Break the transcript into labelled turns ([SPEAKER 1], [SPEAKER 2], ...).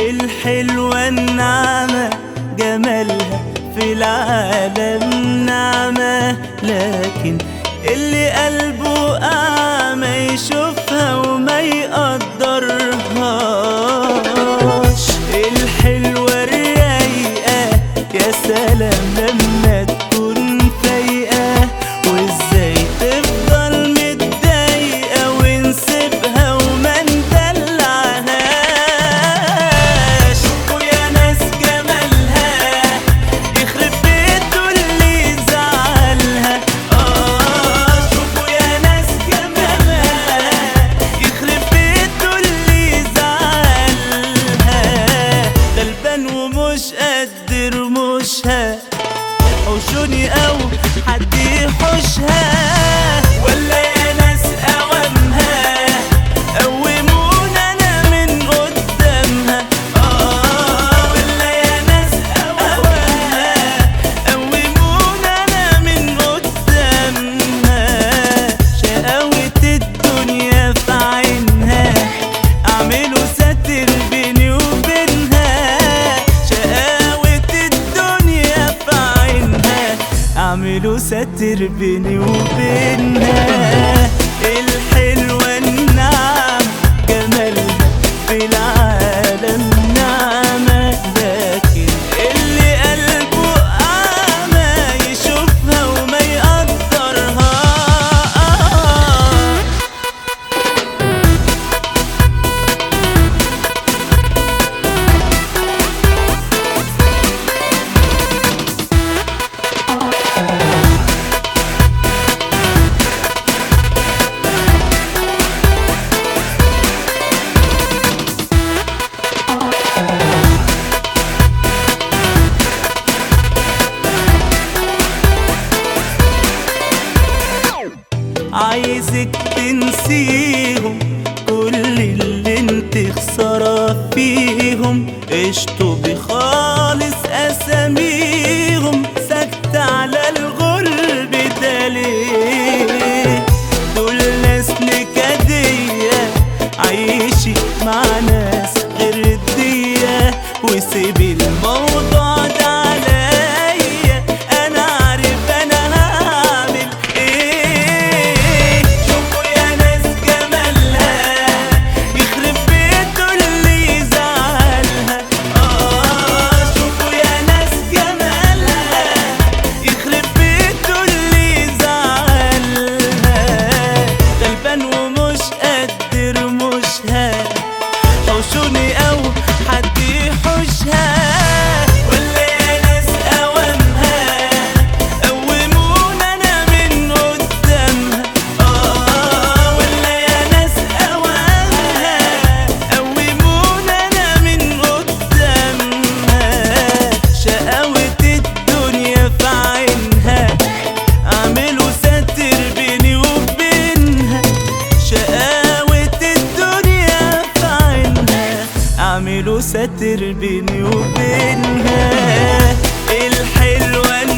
[SPEAKER 1] الحلوة النعمة جمالها في العالم نعمة لكن اللي قلبه أعمى يشوفها وما يقدرهاش الحلوة الرايقة يا سلام لما تكون فايقة وازاي تفضل متضايقة ونسيبها وما ندلعهاش ويا ناس جمالها يخرب بيته اللي زعلها اه شوفوا يا ناس جمالها يخرب بيته اللي زعلها غلبان ومش قد رموشها حوشوني او حد يحوشها ولا يا ناس اوامها قومونا انا من قدامها اه ولا يا ناس اوامها قومونا انا من قدامها شقاوة الدنيا في عينها اعملوا ساتر بيني وبينها شقاوة الدنيا في عينها اعملوا ساتر بيني وبينها الحلوة النعم جمالها في العالم نعمة لكن اللي قلبه أعمى يشوفها وما يقدرها عايزك تنسيهم كل اللي انت خسارة فيهم اشطبي خالص اساميهم سكت على الغرب ده ليه دول ناس نكدية عيشي مع ناس غير الدية وسيبي الموضوع ده عليا انا عارف انا هعمل ايه شوفوا يا ناس جمالها يخرب بيته اللي زعلها اه شوفوا يا ناس جمالها يخرب بيته اللي زعلها غلبان ومش قد رموشها حوشوني او حد يحوشها ولا يا ناس اوامها قومونا انا من قدامها اه ولا يا ناس اوامها قومونا انا من قدامها شقاوة الدنيا في عينها اعملوا ساتر بيني وبينها شقاوة الدنيا في عينها اعملوا ساتر بيني وبينها الحلوة